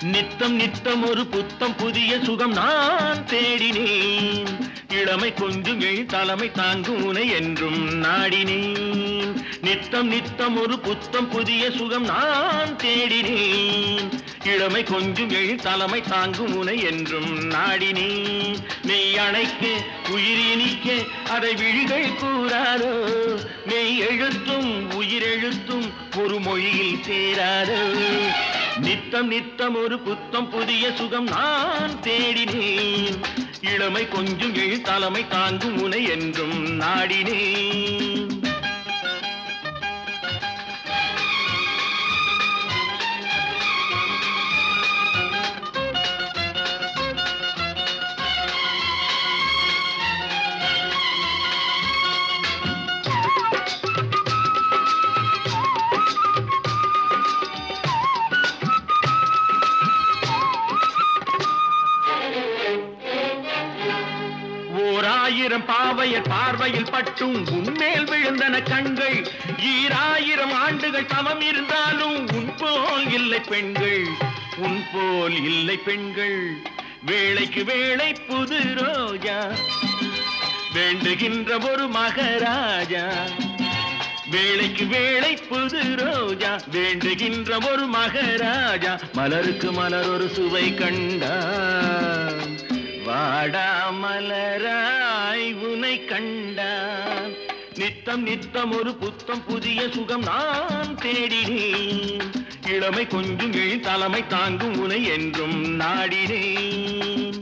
நித்தம் நித்தம் ஒரு புத்தம் புதிய சுகம் நான் தேடினேன் இளமை கொஞ்சம் எழ் தலைமை தாங்கும் உனை என்றும் நாடினேன் நித்தம் நித்தம் ஒரு புத்தம் புதிய சுகம் நான் தேடினேன் இளமை கொஞ்சம் எழ் தலைமை தாங்கும் உனை என்றும் நாடினேன் மெய் அணைக்க உயிர் இனிக்க அதை விழிகள் கூறாரோ மெய் எழுத்தும் உயிரெழுத்தும் ஒரு மொழியில் சேராரோ நித்தம் நித்தம் ஒரு புத்தம் புதிய சுகம் நான் தேடினேன் இளமை கொஞ்சம் எழ் தலைமை தாங்கும் உனை என்றும் நாடினேன் ஓர் ஆயிரம் பாவையர் பார்வையில் பட்டும் உன்மேல் விழுந்தன கண்கள் ஈராயிரம் ஆண்டுகள் தவம் இருந்தாலும் உன் போல் இல்லை பெண்கள் உன் போல் இல்லை பெண்கள் வேளைக்கு வேளை புது ரோஜா வேண்டுகின்ற ஒரு மகராஜா வேளைக்கு வேளை புது ரோஜா வேண்டுகின்ற ஒரு மகராஜா மலருக்கு மலர் ஒரு சுவை கண்டான் வாடா மலராய் உனை கண்டான் நித்தம் நித்தம் ஒரு புத்தம் புதிய சுகம் நான் தேடினேன் இளமை கொஞ்சம் எழ் தலைமை தாங்கும் உனை என்றும் நாடினேன்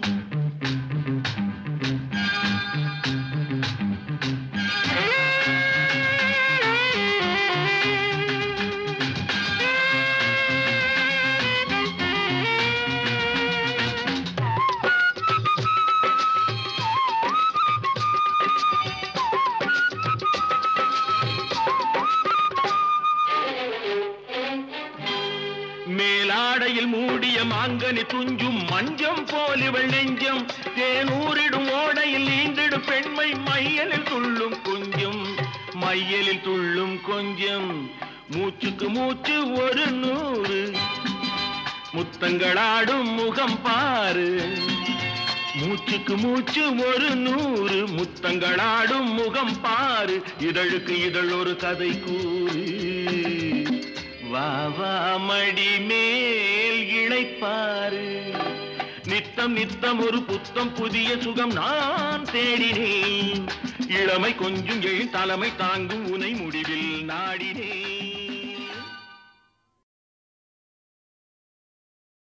மேலாடையில் மூடிய மாங்கனி துஞ்சும் மஞ்சம் போல் இவள் நெஞ்சம் தேனூரிடும் ஓடையில் நீந்திடும் பெண்மை மையலில் துள்ளும் கொஞ்சம் மையலில் துள்ளும் கொஞ்சம் மூச்சுக்கு மூச்சு ஒரு நூறு முத்தங்களாடும் முகம் பாரு மூச்சுக்கு மூச்சு ஒரு நூறு முத்தங்களாடும் முகம் பாரு இதழுக்கு இதழ் ஒரு கதை கூறு வா வா மடி மேல் இழைப்பாரு நித்தம் நித்தம் ஒரு புத்தம் புதிய சுகம் நான் தேடினேன் இளமை கொஞ்சம் எழ் தலைமை தாங்கும் உனை முடிவில் நாடினேன்